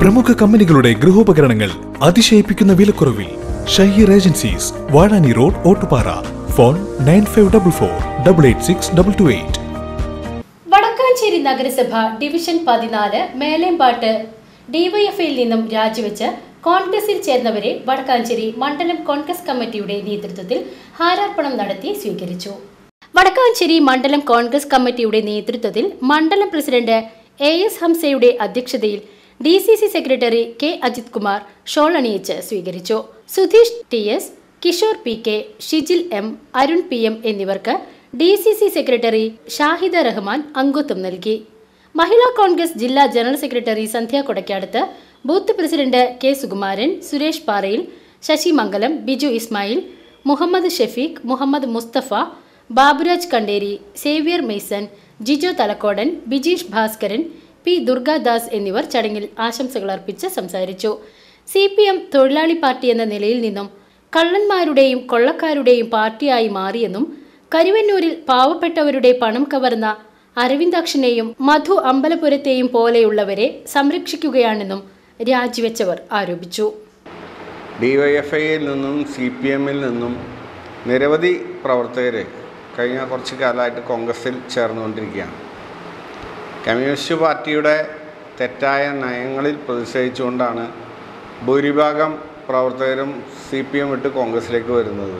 പ്രമുഖ കമ്പനികളുടെ ഗൃഹോപകരണങ്ങൾ അതിശയിപ്പിക്കുന്ന വിലക്കുറവിൽ Shaheer agencies Vazhani road Ottupara phone nine five double four double eight six double two eight Vadakkanchery നഗരസഭ ഡിവിഷൻ പതിനാല് മേലേമ്പാട്ട് ഡിവൈഎഫ്ഐയിൽ നിന്നും രാജിവെച്ച് കോൺഗ്രസിൽ ചേർന്നവരെ വടക്കാഞ്ചേരി മണ്ഡലം കോൺഗ്രസ് കമ്മിറ്റിയുടെ നേതൃത്വത്തിൽ ഹാരാർപ്പണം നടത്തി സ്വീകരിച്ചു വടക്കാഞ്ചേരി മണ്ഡലം കോൺഗ്രസ് കമ്മിറ്റിയുടെ നേതൃത്വത്തിൽ മണ്ഡലം പ്രസിഡന്റ് എ എസ് ഹംസയുടെ അധ്യക്ഷതയിൽ D C C secretary K Ajith Kumar shawl അണിയിച്ച് സ്വീകരിച്ചു Sudheesh T S Kishore P K Shijil M Arun P M എന്നിവർക്ക് D C C secretary Shahida Rahman അംഗത്വം നൽകി മഹിളാ കോൺഗ്രസ് ജില്ലാ general secretary Sandhya Kodakkadath booth president K Sukumaran Suresh Parayil Sasi Mangalam Biju Ismail Muhammad Shefeeq Muhammad Musthafa Baburaj Kanderi Xavier Mason Jijo Thalakkodan Bijeesh Bhaskaran P Durgadas എന്നിവർ ചടങ്ങിൽ ആശംസകൾ അർപ്പിച്ച് സംസാരിച്ചു സി പി എം തൊഴിലാളി പാർട്ടി എന്ന നിലയിൽ നിന്നും കള്ളന്മാരുടെയും കൊള്ളക്കാരുടെയും പാർട്ടിയായി മാറിയെന്നും കരുവന്നൂരിൽ പാവപ്പെട്ടവരുടെ പണം കവർന്ന അരവിന്ദാക്ഷനെയും മധു അമ്പലപുരത്തെയും പോലെയുള്ളവരെ സംരക്ഷിക്കുകയാണെന്നും രാജിവെച്ചവർ ആരോപിച്ചു ഡിവൈഎഫ്ഐയിൽ നിന്നും സി പി എമ്മിൽ നിന്നും നിരവധി പ്രവർത്തകർ കഴിഞ്ഞ കുറച്ച് കാലമായിട്ട് കോൺഗ്രസിൽ ചേർന്നുകൊണ്ടിരിക്കുകയാണ് കമ്മ്യൂണിസ്റ്റ് പാർട്ടിയുടെ തെറ്റായ നയങ്ങളിൽ പ്രതിഷേധിച്ചുകൊണ്ടാണ് ഭൂരിഭാഗം പ്രവർത്തകരും സി പി എം വിട്ട് കോൺഗ്രസിലേക്ക് വരുന്നത്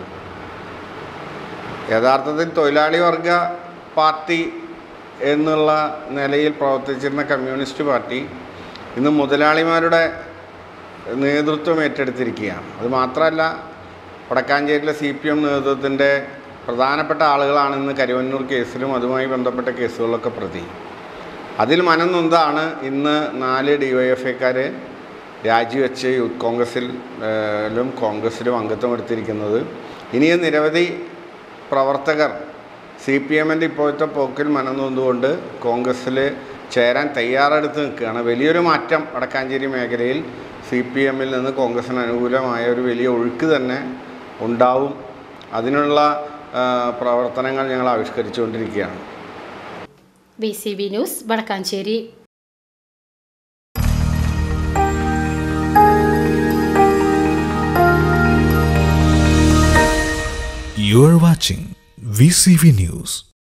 യഥാർത്ഥത്തിൽ തൊഴിലാളി വർഗ പാർട്ടി എന്നുള്ള നിലയിൽ പ്രവർത്തിച്ചിരുന്ന കമ്മ്യൂണിസ്റ്റ് പാർട്ടി ഇന്ന് മുതലാളിമാരുടെ നേതൃത്വം ഏറ്റെടുത്തിരിക്കുകയാണ് അത് മാത്രമല്ല വടക്കാഞ്ചേരിയിലെ സി പി എം നേതൃത്വത്തിൻ്റെ പ്രധാനപ്പെട്ട ആളുകളാണ് ഇന്ന് കരുവന്നൂർ കേസിലും അതുമായി ബന്ധപ്പെട്ട കേസുകളിലൊക്കെ പ്രതി അതിൽ മനം നൊന്താണ് ഇന്ന് നാല് ഡി വൈ എഫ് ഐക്കാർ രാജിവെച്ച് യൂത്ത് കോൺഗ്രസിൽ ഏഹ്, ലും കോൺഗ്രസിലും അംഗത്വം എടുത്തിരിക്കുന്നത് ഇനിയും നിരവധി പ്രവർത്തകർ സി പി എമ്മിൻ്റെ ഇപ്പോഴത്തെ പോക്കിൽ മനം നൊന്തുകൊണ്ട് കോൺഗ്രസ്സിൽ ചേരാൻ തയ്യാറെടുത്ത് നിൽക്കുകയാണ് വലിയൊരു മാറ്റം വടക്കാഞ്ചേരി മേഖലയിൽ സി പി എമ്മിൽ നിന്ന് കോൺഗ്രസിന് അനുകൂലമായ ഒരു വലിയ ഒഴുക്ക് തന്നെ ഉണ്ടാവും അതിനുള്ള ആ, പ്രവർത്തനങ്ങൾ ഞങ്ങൾ ആവിഷ്കരിച്ചുകൊണ്ടിരിക്കുകയാണ് B C B news Vadakkanchery You are watching VCV News.